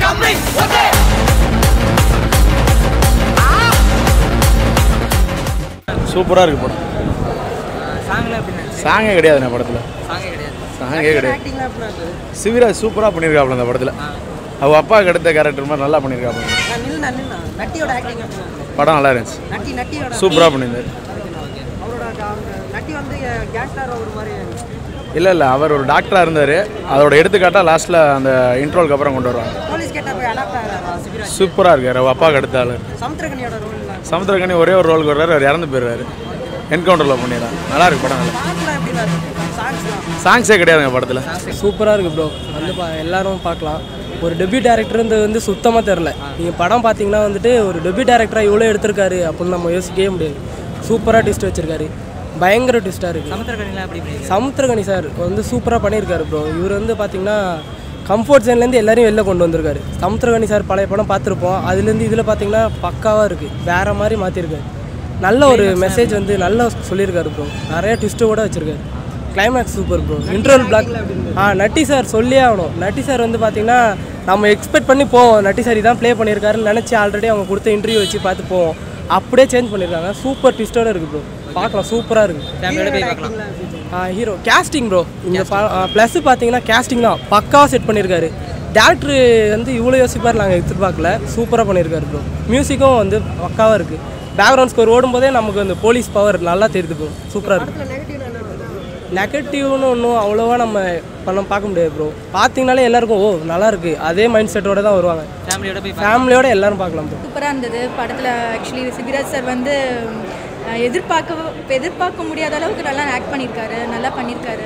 சூப்பராக இருக்கு படம் சாங்லாம் எப்படின்னா சாங்கே கிடையாதுண்ணே படத்தில் சாங்கே கிடையாது சாங்கே கிடையாது ஆக்டிங்லாம் எப்படி இருக்குது சிவராஜ் சூப்பராக பண்ணியிருக்காப்புல அந்த படத்தில் அவ அப்பாவுக்கு எடுத்த கேரக்டர் மாதிரி நல்லா பண்ணியிருக்காப்புல நான் நில்லுண்ணா நில்லுண்ணா நட்டியோட ஆக்டிங் எப்படி இருக்கு? படம் நல்லா இருந்துச்சு நட்டி நட்டியோட சூப்பராக பண்ணியிருந்தார் அவரோட அவங்க நட்டி வந்து கேங்ஸ்டர் ஒரு மாதிரி இல்லை இல்லை அவர் ஒரு டாக்டராக இருந்தார் அதோட எடுத்துக்காட்டாக லாஸ்ட்டில் அந்த இன்ட்ரோலுக்கு அப்புறம் கொண்டு வருவாங்க போலீஸ் கேட்டா போய் அடாப்ட் ஆகிறாரா சிபிராஜ் சூப்பராக இருக்கார் அவ அப்பாவுக்கு எடுத்த ஆள் சமுத்திரகனியோட ரோல் சமுத்திரக்கனி ஒரே ஒரு ரோலுக்கு வர்றாரு அவர் இறந்து போயிடுறாரு என்கவுண்டரில் பண்ணிடுறாங்க நல்லா இருக்கு படம் நல்லா சாங்ஸ்லாம் எப்படிண்ணா இருக்கு சாங்ஸ்லாம் சாங்ஸே கிடையாதுங்க படத்தில் சூப்பராக இருக்குது ப்ரோ வந்து பா எல்லாரும் பார்க்கலாம் ஒரு டெபியூ டேரக்டர்ன்றது வந்து சுத்தமாக தெரில நீங்கள் படம் பார்த்தீங்கன்னா வந்துட்டு ஒரு டெபியூ டேரக்டராக இவ்வளோ எடுத்திருக்காரு அப்படின்னு நம்ம யோசிக்கவே முடியாது சூப்பராக ட்விஸ்ட் வச்சிருக்காரு பயங்கர ட்விஸ்ட்டாக இருக்குது சமுத்திரகனிலாம் எப்படி இருக்கு சமுத்திரகனி சார் வந்து சூப்பராக பண்ணியிருக்காரு ப்ரோ இவர் வந்து பார்த்தீங்கன்னா கம்ஃபர்ட் ஜோன்லேருந்து எல்லாரையும் வெளில கொண்டு வந்திருக்காரு சமுத்திரகனி சார் பழைய படம் பார்த்துருப்போம் அதுலேருந்து இதில் பார்த்தீங்கன்னா பக்காவாக இருக்குது வேறு மாதிரி மாற்றிருக்காரு நல்ல ஒரு மெசேஜ் வந்து நல்லா சொல்லியிருக்காரு ப்ரோ நிறைய ட்விஸ்ட்டு கூட வச்சுருக்காரு climax super bro interval block ஆ நட்டி சார் சொல்லியே ஆகணும் நட்டி சார் வந்து பார்த்தீங்கன்னா நம்ம எக்ஸ்பெக்ட் பண்ணி போவோம் நட்டி சார் இதான் ப்ளே பண்ணியிருக்காருன்னு நினச்சி ஆல்ரெடி அவங்க கொடுத்த இன்டர்வியூ வச்சு பார்த்து போவோம் அப்படியே சேஞ்ச் பண்ணியிருக்காங்க சூப்பர் ட்விஸ்டோட இருக்குது ப்ரோ பார்க்கலாம் சூப்பராக இருக்குது ஃபேமிலியோட போய் பார்க்கலாம் ஹீரோ கேஸ்டிங் ப்ரோ இந்த ப்ளஸ் பார்த்தீங்கன்னா கேஸ்டிங் தான் பக்காவாக செட் பண்ணியிருக்காரு டேரக்டர் வந்து இவ்வளோ யோசிப்பார் நாங்கள் எதிர்பார்க்கல சூப்பராக பண்ணியிருக்காரு ப்ரோ மியூசிக்கும் வந்து பக்காவாக இருக்குது பேக்ரவுண்ட் ஸ்கோர் ஓடும்போதே நமக்கு அந்த போலீஸ் பவர் நல்லா தெரியுது ப்ரோ சூப்பராக இருக்குது நெகட்டிவ்னு ஒன்றும் அவ்வளோவா நம்ம பண்ண பார்க்க முடியாது ப்ரோ பார்த்தீங்கனாலே எல்லாருக்கும் ஓ நல்லா இருக்கு அதே மைண்ட் செட்டோட தான் வருவாங்க ஃபேமிலியோட போய் ஃபேமிலியோட எல்லாரும் பார்க்கலாம் ப்ரோ சூப்பராக இருந்தது படத்தில் ஆக்சுவலி சிபிராஜ் சார் வந்து அஹ், எதிர்பார்க்க எதிர்பார்க்க முடியாத அளவுக்கு நல்லா ஆக்ட் பண்ணியிருக்காரு நல்லா பண்ணியிருக்காரு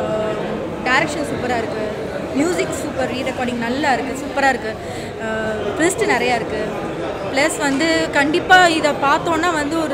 டைரக்ஷன் சூப்பராக இருக்குது மியூசிக் சூப்பர் ரீ ரெக்கார்டிங் நல்லா இருக்குது சூப்பராக இருக்குது ட்விஸ்ட் நிறையா இருக்குது ப்ளஸ் வந்து கண்டிப்பாக இதை பார்த்தோன்னா வந்து ஒரு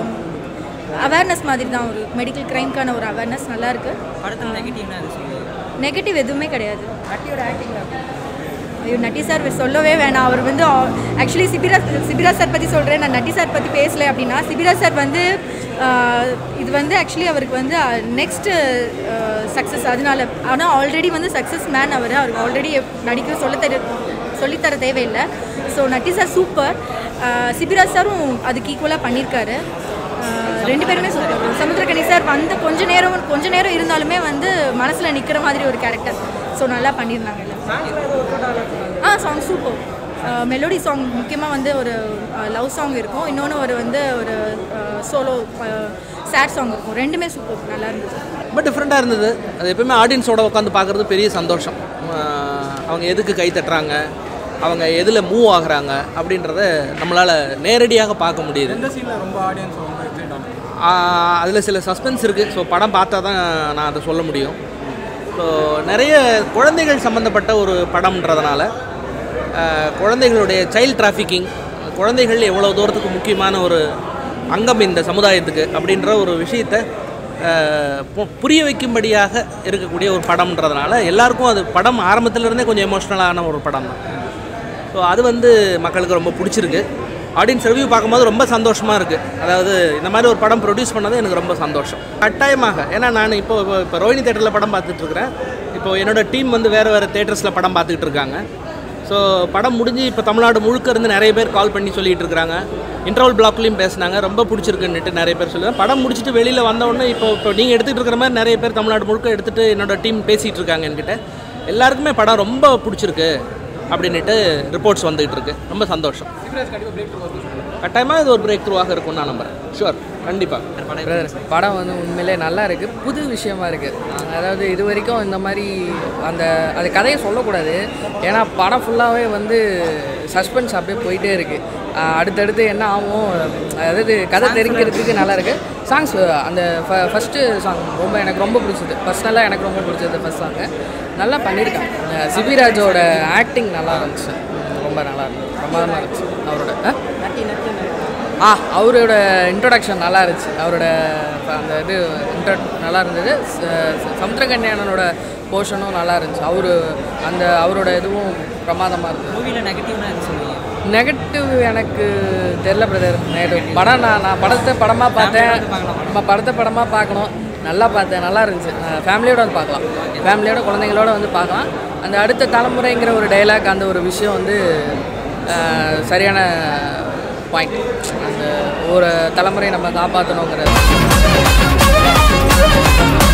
அவேர்னஸ் மாதிரி தான் ஒரு மெடிக்கல் க்ரைம்க்கான ஒரு அவேர்னஸ் நல்லா இருக்குது படத்தில் நெகட்டிவ்னா அது சொல்லுங்க நெகட்டிவ் எதுவுமே கிடையாது நட்டியோட ஆக்டிங் ஐயோ நட்டி சார் சொல்லவே வேணாம் அவர் வந்து ஆக்சுவலி சிபிராஜ் சிபிராஜ் சார் பற்றி சொல்கிறேன் நான் நட்டி சார் பற்றி பேசல அப்படின்னா சிபிராஜ் சார் வந்து ஆஹ், இது வந்து ஆக்சுவலி அவருக்கு வந்து நெக்ஸ்ட்டு சக்ஸஸ் அதனால ஆனால் ஆல்ரெடி வந்து சக்ஸஸ் மேன் அவர் அவருக்கு ஆல்ரெடி நடிக்க சொல்ல தெரி சொல்லித்தர தேவையில்லை so Natty sir super Sibiraj சாரும் அதுக்கு ஈக்குவலாக பண்ணியிருக்காரு ஆஹ், ரெண்டு பேருமே சூப்பர் சமுத்திரக்கணி சார் வந்து கொஞ்ச நேரம் கொஞ்ச நேரம் இருந்தாலுமே வந்து மனசில் நிற்கிற மாதிரி ஒரு கேரக்டர் ஸோ நல்லா பண்ணியிருந்தாங்க எல்லாம் ஆ சாங் சூப்பர் மெலோடி சாங் முக்கியமாக வந்து ஒரு லவ் சாங் இருக்கும் இன்னொன்று ஒரு வந்து ஒரு சோலோ சேட் சாங் இருக்கும் ரெண்டுமே சூப்பர் நல்லா இருந்துச்சு ரொம்ப டிஃப்ரெண்ட்டாக இருந்தது அது எப்பவுமே ஆடியன்ஸோட உட்காந்து பார்க்குறது பெரிய சந்தோஷம் ஆஹ் அவங்க எதுக்கு கை தட்டுறாங்க அவங்க எதில் மூவ் ஆகுறாங்க அப்படின்றத நம்மளால் நேரடியாக பார்க்க முடியுது அதில் சில சஸ்பென்ஸ் இருக்குது ஸோ படம் பார்த்தா தான் நான் அதை சொல்ல முடியும் ஸோ நிறைய குழந்தைகள் சம்மந்தப்பட்ட ஒரு படம்ன்றதுனால ஆஹ் குழந்தைகளுடைய சைல்ட் டிராஃபிக்கிங் குழந்தைகள் எவ்வளோ தூரத்துக்கு முக்கியமான ஒரு அங்கம் இந்த சமுதாயத்துக்கு அப்படின்ற ஒரு விஷயத்தை ஆஹ் பு- புரிய வைக்கும்படியாக இருக்கக்கூடிய ஒரு படம்ன்றதுனால எல்லாருக்கும் அது படம் ஆரம்பத்திலிருந்தே கொஞ்சம் எமோஷ்னலான ஒரு படம் தான் ஸோ அது வந்து மக்களுக்கு ரொம்ப பிடிச்சிருக்கு ஆடியன்ஸ் ரிவ்யூ பார்க்கும்போது ரொம்ப சந்தோஷமாக இருக்குது அதாவது இந்த மாதிரி ஒரு படம் ப்ரொடியூஸ் பண்ணது எனக்கு ரொம்ப சந்தோஷம் கட்டாயமாக ஏன்னா நான் இப்போ இப்போ- இப்போ ரோஹினி தேட்டரில் படம் பார்த்துட்டு இருக்கிறேன் இப்போ என்னோட டீம் வந்து வேறு வேறு தேட்டர்ஸில் படம் பார்த்துக்கிட்டு இருக்காங்க ஸோ படம் முடிஞ்சு இப்போ தமிழ்நாடு முழுக்க இருந்து நிறைய பேர் கால் பண்ணி சொல்லிட்டு இருக்காங்க இன்டர்வல் பிளாக்லையும் பேசுனாங்க ரொம்ப பிடிச்சிருக்குன்னுட்டு நிறைய பேர் சொல்லுவாங்க படம் முடிச்சுட்டு வெளியில் வந்த உடனே இப்போ இப்போ நீங்கள் எடுத்துகிட்டு இருக்கிற மாதிரி நிறைய பேர் தமிழ்நாடு முழுக்க எடுத்துகிட்டு என்னோட டீம் பேசிகிட்டு இருக்காங்க என்கிட்ட எல்லாருக்குமே படம் ரொம்ப பிடிச்சிருக்கு அப்படின்ட்டு ரிப்போர்ட்ஸ் வந்துகிட்டு இருக்கு ரொம்ப சந்தோஷம் கட்டாயமாக இது ஒரு பிரேக் த்ரூவாக இருக்கும்னு நான் நம்புறேன் ஷுவர் கண்டிப்பாக பிரதர் படம் வந்து உண்மையிலே நல்லா இருக்குது புது விஷயமா இருக்குது அதாவது இது வரைக்கும் இந்த மாதிரி அந்த அது கதையை சொல்லக்கூடாது ஏன்னா படம் ஃபுல்லாகவே வந்து சஸ்பென்ஸ் அப்படியே போயிட்டே இருக்குது அடுத்தடுத்து என்ன ஆகும் அதாவது கதை தெரிஞ்சுக்கிறதுக்கு நல்லா இருக்குது சாங்ஸ் அந்த ஃபஸ்ட்டு சாங் ரொம்ப எனக்கு ரொம்ப பிடிச்சது பர்சனலாக எனக்கு ரொம்ப பிடிச்சது ஃபஸ்ட் சாங்கு நல்லா பண்ணியிருக்காங்க அஹ் சிபிராஜோட ஆக்டிங் நல்லா இருந்துச்சு ரொம்ப நல்லா இருந்துச்சு பிரமாதமாக இருந்துச்சு அவரோட ஆ? ஆ அவரோட இன்ட்ரொடக்ஷன் நல்லா இருந்துச்சு அவரோட ப- அந்த இது இன்ட்ரோ நல்லா இருந்தது ச- ச- சமுத்திரகன்யானனோட போர்ஷனும் நல்லா இருந்துச்சு அவர் அந்த அவரோட இதுவும் பிரமாதமாக இருந்தது மூவியில் நெகட்டிவ்னா அது சொல்லுவீங்க நெகட்டிவ் எனக்கு தெரில பிரதர் நெகட்டிவ் படம் நான் நான் படத்தை படமாக பார்த்தேன் நம்ம படத்தை படமாக பார்க்கணும் நல்லா பார்த்தேன் நல்லா இருந்துச்சு ஃபேமிலியோட வந்து பார்க்கலாம் ஃபேமிலியோட குழந்தைங்களோட வந்து பார்க்கலாம் அந்த அடுத்த தலைமுறைங்கிற ஒரு டைலாக் அந்த ஒரு விஷயம் வந்து அஹ், சரியான பாயிண்ட் அந்த ஒரு தலைமுறையை நம்ம காப்பாற்றணுங்கிறது